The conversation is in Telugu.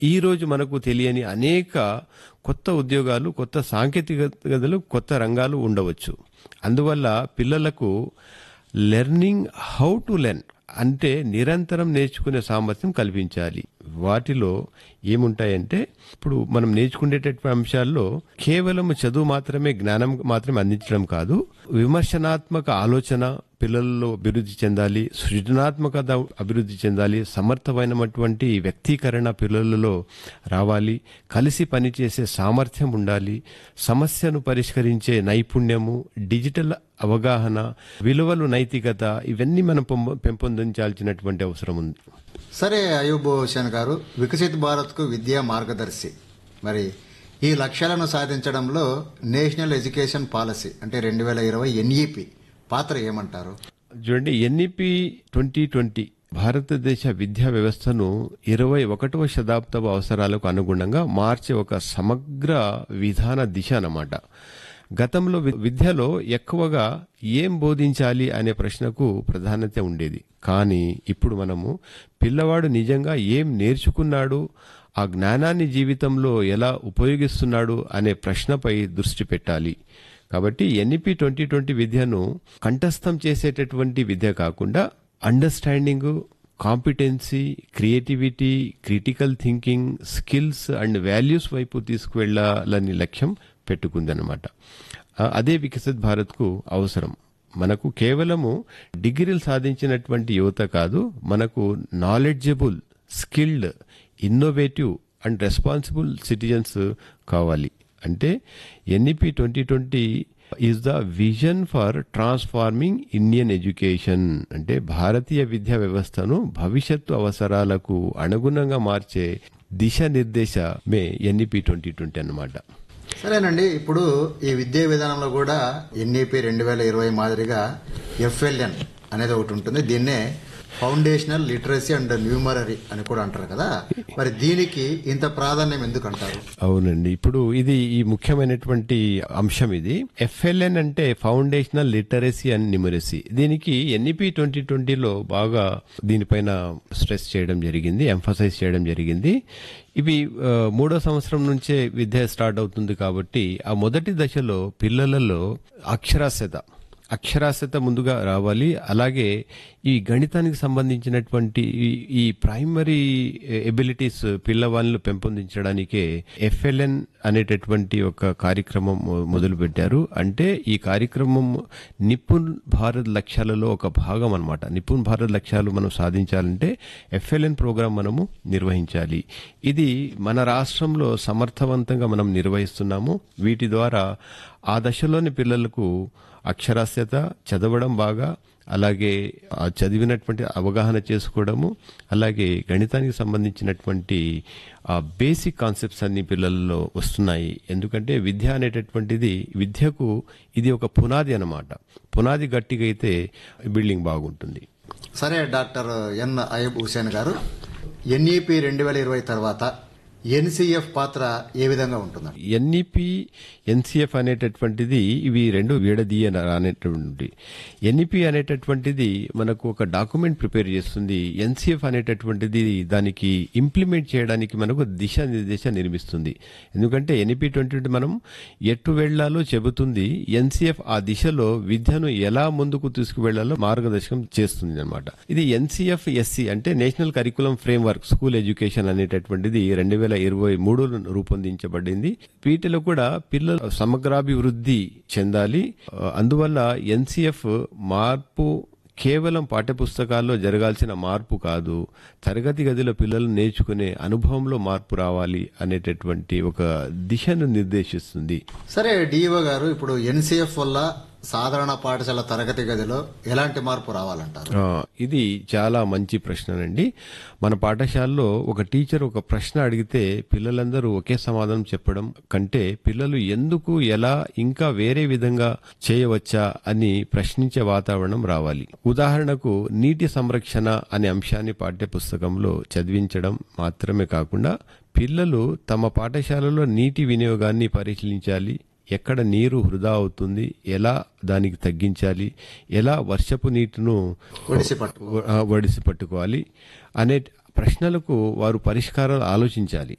ఈ రోజు మనకు తెలియని అనేక కొత్త ఉద్యోగాలు కొత్త సాంకేతికతలు కొత్త రంగాలు ఉండవచ్చు అందువల్ల పిల్లలకు లెర్నింగ్ హౌ టు లెర్న్ అంటే నిరంతరం నేర్చుకునే సామర్థ్యం కల్పించాలి వాటిలో ఏముంటాయంటే ఇప్పుడు మనం నేర్చుకునేటటువంటి అంశాల్లో కేవలం చదువు మాత్రమే జ్ఞానం మాత్రమే అందించడం కాదు విమర్శనాత్మక ఆలోచన పిల్లల్లో అభివృద్ధి చెందాలి సృజనాత్మకత అభివృద్ధి చెందాలి సమర్థమైనటువంటి వ్యక్తీకరణ పిల్లలలో రావాలి కలిసి పనిచేసే సామర్థ్యం ఉండాలి సమస్యను పరిష్కరించే నైపుణ్యము డిజిటల్ అవగాహన విలువలు నైతికత ఇవన్నీ మనం పెంపొ- పెంపొందించాల్సినటువంటి అవసరం ఉంది సరే అయూబ్ హుసేన్ గారు వికసిత్ భారత్కు విద్యా మార్గదర్శి మరి ఈ లక్ష్యాలను సాధించడంలో నేషనల్ ఎడ్యుకేషన్ పాలసీ అంటే రెండు వేల ఇరవై ఎన్ఈపి పాత్ర ఏమంటారు చూడండి ఎన్ఈపి ట్వంటీ ట్వంటీ భారతదేశ విద్యా వ్యవస్థను ఇరవై ఒకటవ శతాబ్దపు అవసరాలకు అనుగుణంగా మార్చే ఒక సమగ్ర విధాన దిశ అన్నమాట గతంలో వి- విద్యలో ఎక్కువగా ఏం బోధించాలి అనే ప్రశ్నకు ప్రాధాన్యత ఉండేది కానీ ఇప్పుడు మనము పిల్లవాడు నిజంగా ఏం నేర్చుకున్నాడు ఆ జ్ఞానాన్ని జీవితంలో ఎలా ఉపయోగిస్తున్నాడు అనే ప్రశ్నపై దృష్టి పెట్టాలి కాబట్టి ఎన్ఈపి ట్వంటీ ట్వంటీ విద్యను కంఠస్థం చేసేటటువంటి విద్య కాకుండా understanding competency creativity critical thinking skills and values వైపు తీసుకువెళ్లాలని లక్ష్యం పెట్టుకుందనమాట ఆ, అదే వికసిత్ భారత్కు అవసరం మనకు కేవలము డిగ్రీలు సాధించినటువంటి యువత కాదు మనకు knowledgeable skilled innovative and responsible citizens కావాలి అంటే N E P twenty twenty is the vision for transforming Indian education అంటే భారతీయ విద్యా వ్యవస్థను భవిష్యత్తు అవసరాలకు అనుగుణంగా మార్చే దిశానిర్దేశమే ఎన్ఈపి ట్వంటీ ట్వంటీ అన్నమాట సరేనండి ఇప్పుడు ఈ విద్యా విధానంలో కూడా ఎన్ఈపి రెండు వేల ఇరవై మాదిరిగా ఎఫ్ఎల్ఎన్ అనేది ఒకటి ఉంటుంది దీన్నే ఫౌండేషనల్ లిటరసీ అండ్ న్యూమరరీ అని కూడా అంటారు కదా మరి దీనికి ఇంత ప్రాధాన్యం ఎందుకు అంటారు అవునండి ఇప్పుడు ఇది ఈ ముఖ్యమైనటువంటి అంశం ఇది ఎఫ్ఎల్ఎన్ అంటే ఫౌండేషనల్ లిటరసీ అండ్ న్యూమరసీ దీనికి ఎన్ఈపి ట్వంటీ ట్వంటీలో బాగా దీనిపైన స్ట్రెస్ చేయడం జరిగింది ఎంఫసైజ్ చేయడం జరిగింది ఇవి ఆ, మూడో సంవత్సరం నుంచే విద్య స్టార్ట్ అవుతుంది కాబట్టి ఆ మొదటి దశలో పిల్లలలో అక్షరాస్యత అక్షరాస్యత ముందుగా రావాలి అలాగే ఈ గణితానికి సంబంధించినటువంటి ఈ- ఈ ప్రైమరీ ఎబిలిటీస్ పిల్లవాళ్ళను పెంపొందించడానికే ఎఫ్ఎల్ఎన్ అనేటటువంటి ఒక కార్యక్రమం మొదలు పెట్టారు అంటే ఈ కార్యక్రమం నిపుణ్ భారత్ లక్ష్యాలలో ఒక భాగం అన్నమాట నిపుణ్ భారత్ లక్ష్యాలు మనం సాధించాలంటే ఎఫ్ఎల్ఎన్ ప్రోగ్రాం మనము నిర్వహించాలి ఇది మన రాష్ట్రంలో సమర్థవంతంగా మనం నిర్వహిస్తున్నాము వీటి ద్వారా ఆ దశలోని పిల్లలకు అక్షరాస్యత చదవడం బాగా అలాగే ఆ చదివినటువంటి అవగాహన చేసుకోవడము అలాగే గణితానికి సంబంధించినటువంటి ఆ బేసిక్ కాన్సెప్ట్స్ అన్ని పిల్లల్లో వస్తున్నాయి ఎందుకంటే విద్య అనేటటువంటిది విద్యకు ఇది ఒక పునాది అన్నమాట పునాది గట్టిగా అయితే బిల్డింగ్ బాగుంటుంది సరే డాక్టర్ ఎన్ అయ్యబ్ హుసేన్ గారు ఎన్ఈపి రెండు వేల ఇరవై తర్వాత ఎన్సిఎఫ్ పాత్ర ఏ విధంగా ఉంటుందండి ఎన్ఈపి ఎన్సిఎఫ్ అనేటటువంటిది ఇవి రెండు విడదీయ అనేటువంటి ఎన్ఈపి అనేటటువంటిది మనకు ఒక డాక్యుమెంట్ ప్రిపేర్ చేస్తుంది ఎన్సిఎఫ్ అనేటటువంటిది దానికి ఇంప్లిమెంట్ చేయడానికి మనకు దిశానిర్దేశం నిర్మిస్తుంది ఎందుకంటే ఎన్ఈపి ట్వంటీ మనం ఎటు వెళ్లాలో చెబుతుంది ఎన్సిఎఫ్ ఆ దిశలో విద్యను ఎలా ముందుకు తీసుకువెళ్లాలో మార్గదర్శకం చేస్తుంది అనమాట ఇది ఎన్సిఎఫ్ ఎస్సి అంటే national curriculum framework school education అనేటటువంటిది రెండు వేల ఇరవై మూడులో రూపొందించబడింది వీటిలో కూడా పిల్లలు సమగ్రాభివృద్ధి చెందాలి ఆ, అందువల్ల ఎన్సిఎఫ్ మార్పు కేవలం పాఠ్యపుస్తకాల్లో జరగాల్సిన మార్పు కాదు తరగతి గదిలో పిల్లలు నేర్చుకునే అనుభవంలో మార్పు రావాలి అనేటటువంటి ఒక దిశను నిర్దేశిస్తుంది సరే డిఈఓ గారు ఇప్పుడు ఎన్సిఎఫ్ వల్ల సాధారణ పాఠశాల తరగతి గదిలో ఎలాంటి మార్పు రావాలంటారు ఆ, ఇది చాలా మంచి ప్రశ్ననండి మన పాఠశాలలో ఒక టీచర్ ఒక ప్రశ్న అడిగితే పిల్లలందరూ ఒకే సమాధానం చెప్పడం కంటే పిల్లలు ఎందుకు ఎలా ఇంకా వేరే విధంగా చేయవచ్చా అని ప్రశ్నించే వాతావరణం రావాలి ఉదాహరణకు నీటి సంరక్షణ అనే అంశాన్ని పాఠ్య పుస్తకంలో చదివించడం మాత్రమే కాకుండా పిల్లలు తమ పాఠశాలలో నీటి వినియోగాన్ని పరిశీలించాలి ఎక్కడ నీరు వృధా అవుతుంది ఎలా దానికి తగ్గించాలి ఎలా వర్షపు నీటిను ఒడిసి పట్టు ఆ, వడిసి పట్టుకోవాలి అనే ప్రశ్నలకు వారు పరిష్కారాలు ఆలోచించాలి